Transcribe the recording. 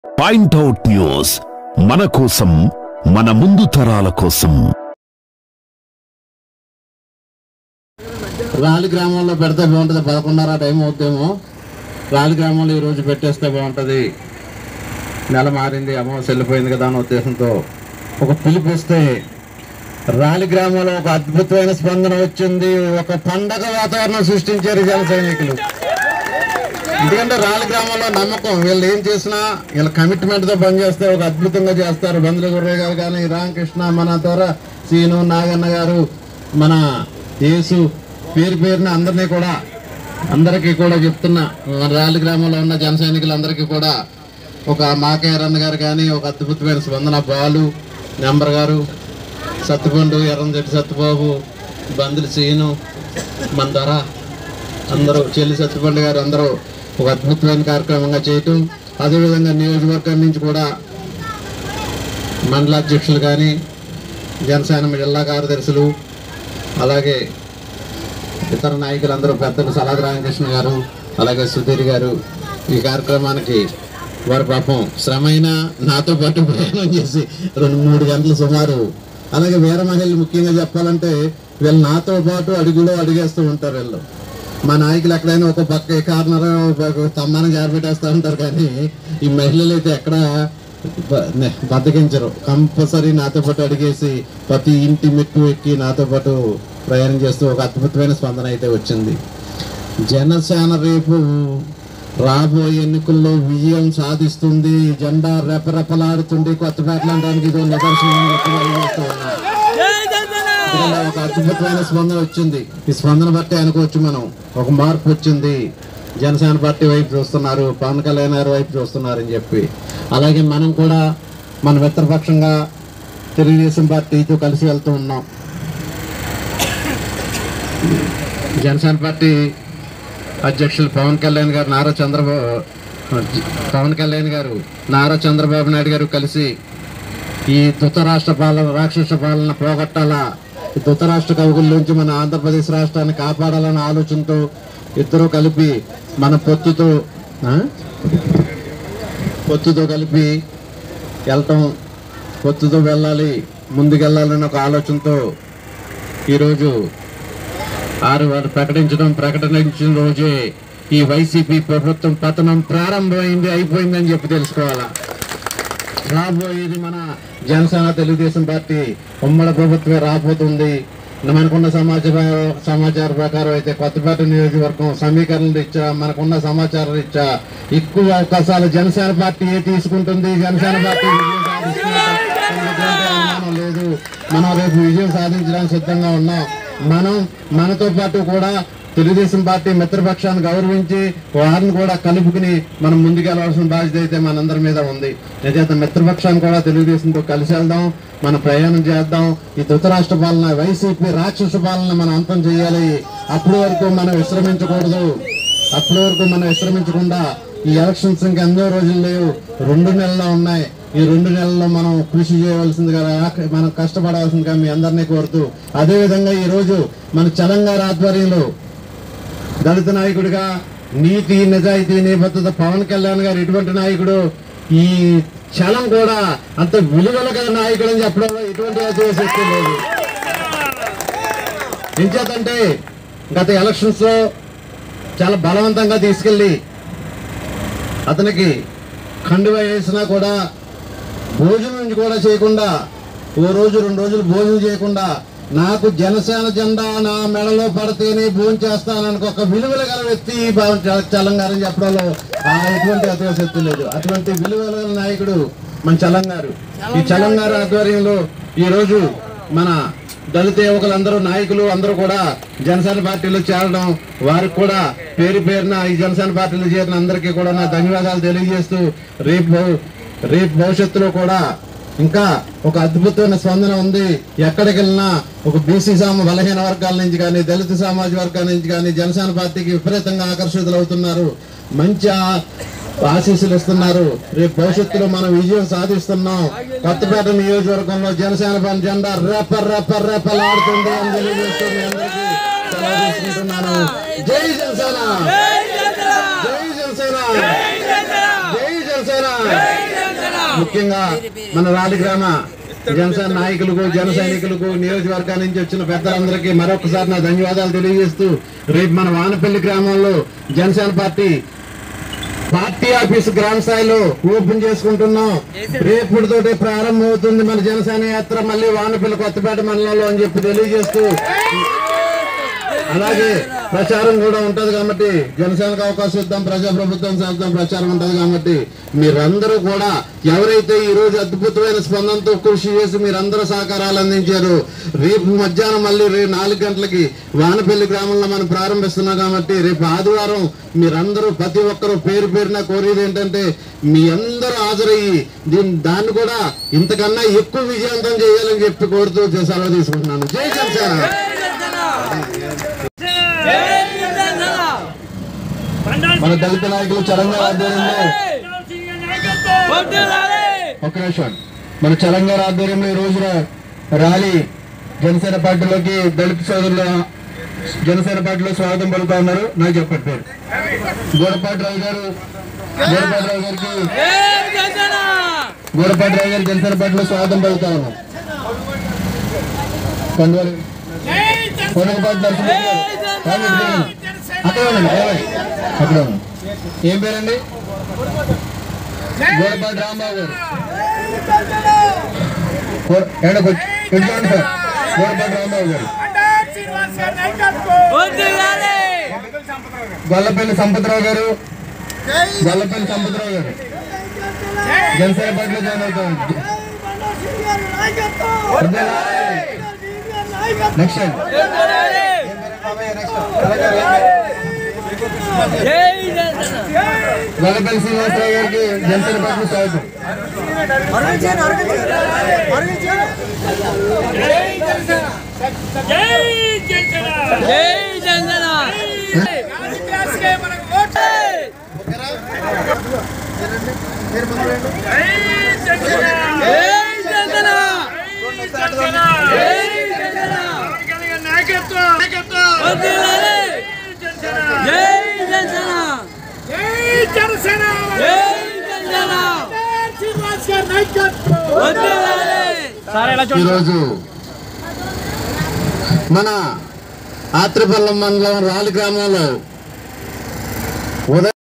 Point out news మన కోసం మన ముందు తరాల కోసం రాలి గ్రామంలో పెడితే బాగుంటుంది పదకొండున్నర టైం అవుతేమో రాలి గ్రామంలో ఈరోజు పెట్టేస్తే బాగుంటుంది నెల మారింది అమావాస్య వెళ్ళిపోయింది కదా అన్న ఉద్దేశంతో ఒక పిలుపు ఇస్తే రాలి గ్రామంలో ఒక అద్భుతమైన స్పందన వచ్చింది ఒక పండగ వాతావరణం సృష్టించారు జన సైనికులు ఎందుకంటే రాలి గ్రామంలో నమ్మకం వీళ్ళు ఏం చేసినా వీళ్ళ కమిట్మెంట్ తో పనిచేస్తే ఒక అద్భుతంగా చేస్తారు బంద్ర గుర్రయ్య గారు కానీ రామకృష్ణ మన ద్వారా సీను నాగన్న గారు మన యేసు పేరు పేరున అందరినీ కూడా అందరికీ కూడా చెప్తున్నా మన రాలి గ్రామంలో ఉన్న జన సైనికులందరికీ కూడా ఒక మాకేరన్న గారు కానీ ఒక అద్భుతమైన స్పందన బాలు నెంబర్ గారు సత్తుపండు ఎర్రంజెట్టి సత్తుబాబు బందులు సీను మన ధర అందరూ చెల్లి సత్యపండి గారు అందరూ ఒక అద్భుతమైన కార్యక్రమంగా చేయటం అదేవిధంగా నియోజకవర్గం నుంచి కూడా మండలాధ్యక్షులు కానీ జనసేన జిల్లా కార్యదర్శులు అలాగే ఇతర నాయకులందరూ పెద్దలు సలాది రామకృష్ణ గారు అలాగే సుధీర్ గారు ఈ కార్యక్రమానికి వారి పాపం శ్రమైన నాతో పాటు ప్రయాణం చేసి రెండు మూడు గంటలు సుమారు అలాగే వీర మహిళలు ముఖ్యంగా చెప్పాలంటే వీళ్ళు నాతో పాటు అడుగులో అడిగేస్తూ ఉంటారు వీళ్ళు మా నాయకులు ఎక్కడైనా ఒక పక్క కార్నర్ తమ్మాన జారిపెట్టేస్తూ ఉంటారు కానీ ఈ మహిళలు అయితే ఎక్కడ బ- నే- బద్దకించరు కంపల్సరీ నాతో పాటు అడిగేసి ప్రతి ఇంటి మెట్టు ఎక్కి నాతో పాటు ప్రయాణం చేస్తూ ఒక అద్భుతమైన స్పందన అయితే వచ్చింది జనసేన రేపు రాబోయే ఎన్నికల్లో విజయం సాధిస్తుంది జెండా రెపరెపలాడుతుంది కొత్తపేట అనడానికి ఇదో నిదర్శనం చెప్పగలుగుతూ ఉన్నా. ఎందుకంటే ఒక అద్భుతమైన స్పందన వచ్చింది ఈ స్పందన బట్టి అనుకోవచ్చు మనం ఒక మార్పు వచ్చింది జనసేన పార్టీ వైపు చూస్తున్నారు పవన్ కళ్యాణ్ గారి వైపు చూస్తున్నారు అని చెప్పి అలాగే మనం కూడా మన మిత్రపక్షంగా తెలుగుదేశం పార్టీతో కలిసి వెళ్తూ ఉన్నాం జనసేన పార్టీ అధ్యక్షులు పవన్ కళ్యాణ్ గారు నారా చంద్రబాబు పవన్ కళ్యాణ్ గారు నారా చంద్రబాబు నాయుడు గారు కలిసి ఈ ధృతరాష్ట్ర పాలన రాక్షస పాలన పోగొట్టాలా ఈ ధృతరాష్ట్ర కవుగుల నుంచి మన ఆంధ్రప్రదేశ్ రాష్ట్రాన్ని కాపాడాలన్న ఆలోచనతో ఇద్దరు కలిపి మన పొత్తుతో ఆ? పొత్తుతో కలిపి వెళ్ళటం పొత్తుతో వెళ్ళాలి ముందుకెళ్ళాలన్న ఒక ఆలోచనతో ఈరోజు ఆరు వారు ప్రకటించడం ప్రకటించిన రోజే ఈ వైసీపీ ప్రభుత్వం పతనం ప్రారంభమైంది అయిపోయిందని చెప్పి తెలుసుకోవాలా రాబోయేది మన జనసేన తెలుగుదేశం పార్టీ ఉమ్మడి ప్రభుత్వమే రాబోతుంది మనకున్న సమాచార సమాచారం ప్రకారం అయితే కొత్తపేట నియోజకవర్గం సమీకరణలు ఇచ్చా మనకున్న సమాచారం ఇచ్చా ఎక్కువ అవకాశాలు జనసేన పార్టీ తీసుకుంటుంది జనసేన పార్టీ విజయం సాధిస్తుందంటే ఎటువంటి అనుమానం లేదు మనం రేపు విజయం సాధించడానికి సిద్ధంగా ఉన్నాం మనం మనతో పాటు కూడా తెలుగుదేశం పార్టీ మిత్రపక్షాన్ని గౌరవించి వారిని కూడా కలుపుకుని మనం ముందుకెళ్లాల్సిన బాధ్యత అయితే మనందరి మీద ఉంది నిజాత మిత్రపక్షాన్ని కూడా తెలుగుదేశంతో కలిసి వెళ్దాం మన ప్రయాణం చేద్దాం ఈ ధృతరాష్ట్ర పాలన వైసీపీ రాక్షస పాలన మనం అంతం చేయాలి అప్పటి వరకు మనం విశ్రమించకూడదు అప్పటి వరకు మనం విశ్రమించకుండా ఈ ఎలక్షన్స్ ఇంకా ఎన్నో రోజులు లేవు రెండు నెలలు ఉన్నాయి ఈ రెండు నెలల్లో మనం కృషి చేయవలసిందిగా మనం కష్టపడవలసిందిగా మీ అందరినీ కోరుతూ అదేవిధంగా ఈ రోజు మన తెలంగాణ ఆధ్వర్యంలో దళిత నాయకుడిగా నీతి నిజాయితీ నిబద్ధత పవన్ కళ్యాణ్ గారు ఎటువంటి నాయకుడు ఈ క్షణం కూడా అంత విలువల గల నాయకుడు అని చెప్పడంలో ఎటువంటి అతిశక్తి లేదు ఎంచేతంటే గత ఎలక్షన్స్ లో చాలా బలవంతంగా తీసుకెళ్ళి అతనికి కండువ వేసినా కూడా భోజనం కూడా చేయకుండా ఓ రోజు రెండు రోజులు భోజనం చేయకుండా నాకు జనసేన జెండా నా మెడలో పడితేనే భోజనం చేస్తానని ఒక విలువల గల వ్యక్తి పవన్ చ- చలంగారు అని చెప్పడంలో ఆ ఎటువంటి అతిశక్తి లేదు అటువంటి విలువల గల నాయకుడు మన చలంగారు ఈ చలంగారు ఆధ్వర్యంలో ఈ రోజు మన దళిత యువకులందరూ నాయకులు అందరూ కూడా జనసేన పార్టీలో చేరడం వారికి కూడా పేరు పేరున ఈ జనసేన పార్టీలో చేరిన అందరికీ కూడా నా ధన్యవాదాలు తెలియజేస్తూ రేపు రేపు భవిష్యత్తులో కూడా ఇంకా ఒక అద్భుతమైన స్పందన ఉంది ఎక్కడికి వెళ్ళినా ఒక బీసీ సామ బలహీన వర్గాల నుంచి కానీ దళిత సామాజిక వర్గాల నుంచి కానీ జనసేన పార్టీకి విపరీతంగా ఆకర్షితులు అవుతున్నారు మంచి ఆ- ఆశీస్సులు ఇస్తున్నారు రేపు భవిష్యత్తులో మనం విజయం సాధిస్తున్నాం కొత్తపేట నియోజకవర్గంలో జనసేన పార్టీ జెండా రెప రెప రెపలాడుతుంది అని తెలియజేస్తూ మీ అందరికీ సెలవు తీసుకుంటున్నాను జై జనసేన జై జనసేన జై జనసేన ముఖ్యంగా మన రాలి గ్రామ జనసేన నాయకులకు జన సైనికులకు నియోజకవర్గాల నుంచి వచ్చిన పెద్దలందరికీ మరొకసారి నా ధన్యవాదాలు తెలియజేస్తూ రేపు మన వానపల్లి గ్రామంలో జనసేన పార్టీ పార్టీ ఆఫీస్ గ్రామ స్థాయిలో ఓపెన్ చేసుకుంటున్నాం రేపుతోటి ప్రారంభం అవుతుంది మన జనసేన యాత్ర మళ్ళీ వానపల్లి కొత్తపేట మండలంలో అని చెప్పి తెలియజేస్తూ అలాగే ప్రచారం కూడా ఉంటది కాబట్టి జనసేనకు అవకాశం ఇద్దాం ప్రజాప్రభుత్వం చేద్దాం ప్రచారం ఉంటది కాబట్టి మీరందరూ కూడా ఎవరైతే ఈ రోజు అద్భుతమైన స్పందనతో కృషి చేసి మీరందరూ సహకారాలు అందించారు రేపు మధ్యాహ్నం మళ్ళీ రేపు నాలుగు గంటలకి వానపల్లి గ్రామంలో మనం ప్రారంభిస్తున్నాం కాబట్టి రేపు ఆదివారం మీరందరూ ప్రతి ఒక్కరూ పేరు పేరున కోరేది ఏంటంటే మీ అందరూ హాజరయ్యి దీన్ని దాన్ని కూడా ఇంతకన్నా ఎక్కువ విజయవంతం చేయాలని చెప్పి కోరుతూ సెలవు తీసుకుంటున్నాను జై జనసేన మన దళిత నాయకులు చరంగా ఆధ్వర్యంలో ఒక నిమిషం మన చలంగార ఆధ్వర్యంలో ఈ రోజున ర్యాలీ జనసేన పార్టీలోకి దళిత సోదరుల జనసేన పార్టీలో స్వాగతం పలుకుతా ఉన్నారు నాకు చెప్పండి పేరు గోడపాటి రావు గారు గోడపాటి రావు గారికి గోడపాటి రావు గారు జనసేన పార్టీలో స్వాగతం పలుకుతా ఉన్నాం కండువాలు కొనకపాటి నరసింహ గారు రాము ఇటు తిరగండి. అక్కడ ఉండండి ఏమండి? అక్కడ ఉండండి. ఏం పేరండి గోడపాటి రాంబాబు గారు గో- ఏడకు వచ్చి- ఇటు చూడండి సార్ గోడపాటి రాంబాబు గారు గొల్లపల్లి సంపత్రావు గారు గొల్లపల్లి సంపత్రావు గారు జనసేన పార్టీలో జాయిన్ అవుతాం నెక్స్ట్ గొల్లపల్లి శ్రీనివాసరావు గారికి జనసేన పార్టీ స్వాగతం ఈరోజు మన ఆత్రిపల్లం మండలం రాలి గ్రామంలో ఉదయం